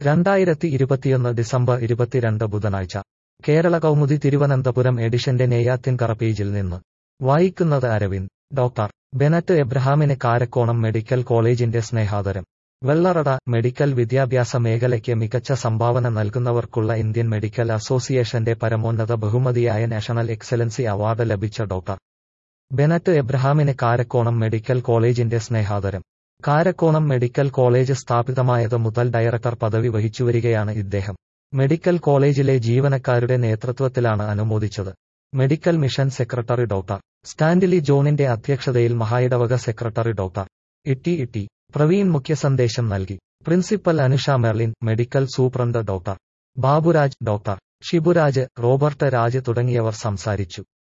രണ്ടായിരത്തി ഇരുപത്തിയൊന്ന് ഡിസംബർ ഇരുപത്തിരണ്ട് ബുധനാഴ്ച കേരള കൗമുദി തിരുവനന്തപുരം എഡിഷന്റെ നെയ്യാത്തിൻകറ പേജിൽ നിന്ന് വായിക്കുന്നത് അരവിന്ദ് ഡോക്ടർ ബെനറ്റ് എബ്രഹാമിന് കാരക്കോണം മെഡിക്കൽ കോളേജിന്റെ സ്നേഹാദരം വെള്ളറട മെഡിക്കൽ വിദ്യാഭ്യാസ മേഖലയ്ക്ക് മികച്ച സംഭാവന നൽകുന്നവർക്കുള്ള ഇന്ത്യൻ മെഡിക്കൽ അസോസിയേഷന്റെ പരമോന്നത ബഹുമതിയായ നാഷണൽ എക്സലൻസി അവാർഡ് ലഭിച്ച ഡോക്ടർ ബെനറ്റ് എബ്രഹാമിന് കാരക്കോണം മെഡിക്കൽ കോളേജിന്റെ സ്നേഹാദരം കാരക്കോണം മെഡിക്കൽ കോളേജ് സ്ഥാപിതമായത് മുതൽ ഡയറക്ടർ പദവി വഹിച്ചുവരികയാണ് ഇദ്ദേഹം മെഡിക്കൽ കോളേജിലെ ജീവനക്കാരുടെ നേതൃത്വത്തിലാണ് അനുമോദിച്ചത് medical mission secretary doctor Stanley ജോണിന്റെ അധ്യക്ഷതയിൽ മഹായിടവക സെക്രട്ടറി ഡോക്ടർ ഇട്ടി ഇട്ടി പ്രവീൺ മുഖ്യസന്ദേശം നൽകി principal Anusha Merlin medical superintendent doctor Baburaj doctor Shiburaj Robert Raj തുടങ്ങിയവർ സംസാരിച്ചു